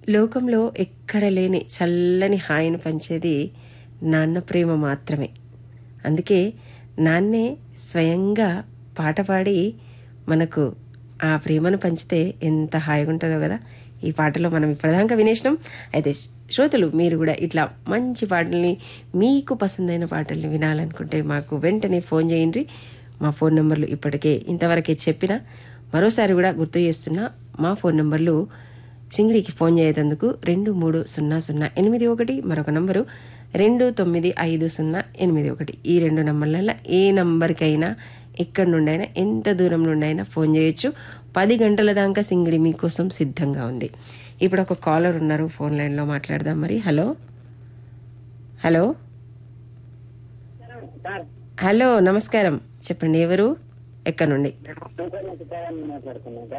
లోకంలో ఎక్కడ లేని చల్లని హాయిని పంచేది నాన్న ప్రేమ మాత్రమే అందుకే నాన్నే స్వయంగా పాట పాడి మనకు ఆ ప్రేమను పంచితే ఎంత హాయిగా ఉంటుందో కదా ఈ పాటలో మనం ఇప్పటిదాకా వినేసినాం అయితే శ్రోతలు మీరు కూడా ఇట్లా మంచి పాటల్ని మీకు పసందైన పాటల్ని వినాలనుకుంటే మాకు వెంటనే ఫోన్ చేయండి మా ఫోన్ నెంబర్లు ఇప్పటికే ఇంతవరకే చెప్పిన మరోసారి కూడా గుర్తు చేస్తున్నా మా ఫోన్ నెంబర్లు సింగిడికి ఫోన్ చేయదందుకు రెండు మూడు సున్నా సున్నా ఎనిమిది ఒకటి మరొక నంబరు రెండు తొమ్మిది ఐదు సున్నా ఎనిమిది ఒకటి ఈ రెండు నంబర్లలో ఏ నంబర్కైనా ఎక్కడి నుండైనా ఎంత దూరం నుండైనా ఫోన్ చేయొచ్చు పది గంటల దాకా సింగిడి మీకోసం సిద్ధంగా ఉంది ఇప్పుడు ఒక కాలర్ ఉన్నారు ఫోన్ లైన్లో మాట్లాడదాం మరి హలో హలో సార్ హలో నమస్కారం చెప్పండి ఎవరు ఎక్కడి నుండి నేను మాట్లాడుతున్నాను సార్